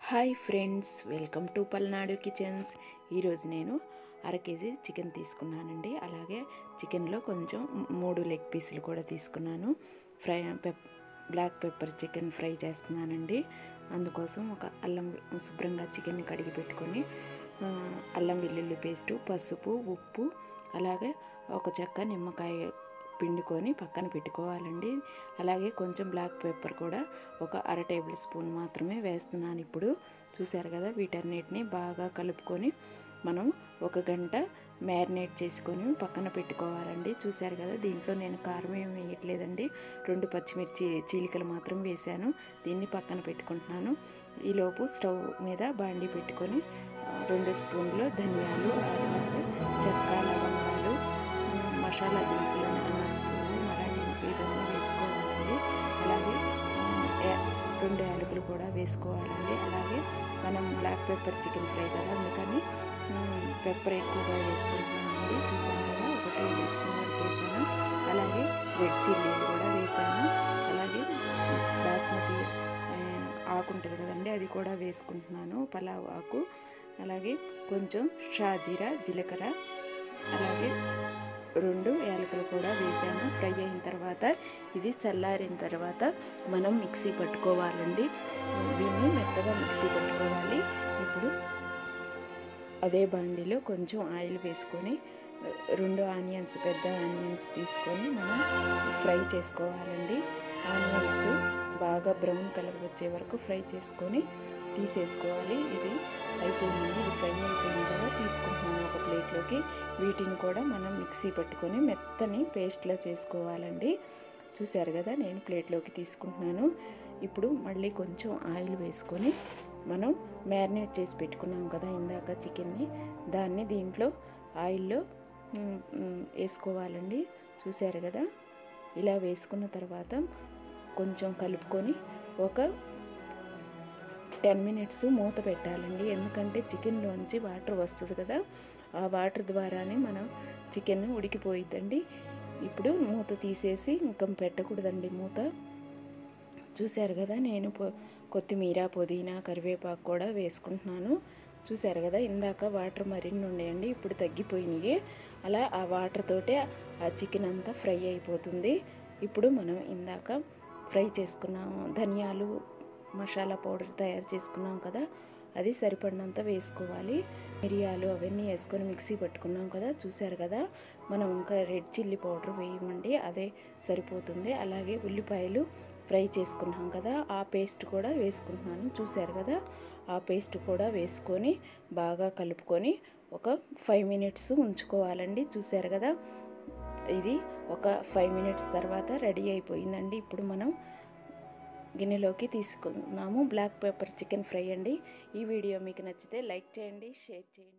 hi friends welcome to Palnadu kitchens ఈరోజు నేను అర కేజీ చికెన్ తీసుకున్నానండి అలాగే చికెన్లో కొంచెం మూడు లెగ్ పీసులు కూడా తీసుకున్నాను fry pep black pepper chicken fry చేస్తున్నానండి అందుకోసం ఒక అల్లం శుభ్రంగా చికెన్ని కడిగి పెట్టుకొని ఆ, అల్లం వెల్లుల్లి పేస్టు పసుపు ఉప్పు అలాగే ఒక చెక్క నిమ్మకాయ పిండుకొని పక్కన పెట్టుకోవాలండి అలాగే కొంచెం బ్లాక్ పెప్పర్ కూడా ఒక అర టేబుల్ స్పూన్ మాత్రమే వేస్తున్నాను ఇప్పుడు చూసారు కదా వీటన్నిటిని బాగా కలుపుకొని మనం ఒక గంట మ్యారినేట్ చేసుకొని పక్కన పెట్టుకోవాలండి చూసారు కదా దీంట్లో నేను కారం ఏమి వేయట్లేదండి రెండు పచ్చిమిర్చి చీలికలు మాత్రం వేశాను దీన్ని పక్కన పెట్టుకుంటున్నాను ఈలోపు స్టవ్ మీద బాండి పెట్టుకొని ఆ, రెండు స్పూన్లు ధనియాలు అలాగే చెక్క లవంగాలు ఉమ్, మసాలా దినుసులు అన్న స్పూను మరాఠీ ఇవన్నీ వేసుకోవాలండి అలాగే ఆ, యా- రెండు యాలకులు కూడా వేసుకోవాలండి అలాగే మనం బ్లాక్ పెప్పర్ చికెన్ ఫ్రై కదా అందుకని ఉమ్, పెప్పర్ ఎక్కువగా వేసుకుంటున్నానండి చూసాను కదా ఒక టేబుల్ స్పూన్ వరకు వేసాను అలాగే రెడ్ చిల్లీలు కూడా వేసాను అలాగే బాస్మతి ఆ, ఆకు ఉంటుంది కదండి అది కూడా వేసుకుంటున్నాను పలావ్ ఆకు అలాగే కొంచెం షాజీరా జీలకర్ర అలాగే రెండు యాలకులు కూడా వేసాను ఫ్రై అయిన తర్వాత ఇది చల్లారిన తర్వాత మనం మిక్సీ పట్టుకోవాలండి దీన్ని మెత్తగా మిక్సీ పట్టుకోవాలి ఇప్పుడు అదే బాండిలో కొంచెం ఆయిల్ వేసుకొని రెండు ఆనియన్స్ పెద్ద ఆనియన్స్ తీసుకొని మనం ఫ్రై చేసుకోవాలండి ఆనియన్స్ బాగా బ్రౌన్ కలర్ వచ్చే వరకు ఫ్రై చేసుకొని తీసేసుకోవాలి ఇది అయిపోయింది ఇది ఫ్రై అయిపోయింది కదా తీసుకుంటున్నాను ఒక ప్లేట్లోకి వీటిని కూడా మనం మిక్సీ పట్టుకొని మెత్తని పేస్ట్లా చేసుకోవాలండి చూశారు కదా నేను ప్లేట్లోకి తీసుకుంటున్నాను ఇప్పుడు మళ్ళీ కొంచెం ఆయిల్ వేసుకొని మనం మ్యారినేట్ చేసి పెట్టుకున్నాం కదా ఇందాక చికెన్ని దాన్ని దీంట్లో ఆయిల్లో మ్, మ్, వేసుకోవాలండి చూశారు కదా ఇలా వేసుకున్న తర్వాత కొంచెం కలుపుకొని ఒక టెన్ మినిట్స్ మూత పెట్టాలండి ఎందుకంటే చికెన్లోంచి వాటర్ వస్తుంది కదా ఆ వాటర్ ద్వారానే మనం చికెన్ ఉడికిపోయిద్దండి ఇప్పుడు మూత తీసేసి ఇంకా పెట్టకూడదండి మూత చూశారు కదా నేను పొ- కొత్తిమీర పుదీనా కరివేపాకు కూడా వేసుకుంటున్నాను చూశారు కదా ఇందాక వాటర్ మరిన్ని ఉండేయండి ఇప్పుడు తగ్గిపోయినాయి అలా ఆ వాటర్ తోటే ఆ చికెన్ అంతా ఫ్రై అయిపోతుంది ఇప్పుడు మనం ఇందాక ఫ్రై చేసుకున్నాము ధనియాలు మసాలా పౌడర్ తయారు చేసుకున్నాం కదా అది సరిపడినంత వేసుకోవాలి మిరియాలు అవన్నీ వేసుకొని మిక్సీ పట్టుకున్నాం కదా చూశారు కదా మనం ఇంకా రెడ్ చిల్లీ పౌడర్ వేయమండి అదే సరిపోతుంది అలాగే ఉల్లిపాయలు ఫ్రై చేసుకున్నాం కదా ఆ పేస్ట్ కూడా వేసుకుంటున్నాను చూశారు కదా ఆ పేస్ట్ కూడా వేసుకొని బాగా కలుపుకొని ఒక ఫైవ్ మినిట్స్ ఉంచుకోవాలండి చూశారు కదా ఇది ఒక ఫైవ్ మినిట్స్ తర్వాత రెడీ అయిపోయిందండి ఇప్పుడు మనం గిన్నెలోకి తీసుకున్నాము బ్లాక్ పెప్పర్ చికెన్ ఫ్రై అండి ఈ వీడియో మీకు నచ్చితే లైక్ చేయండి షేర్ చేయండి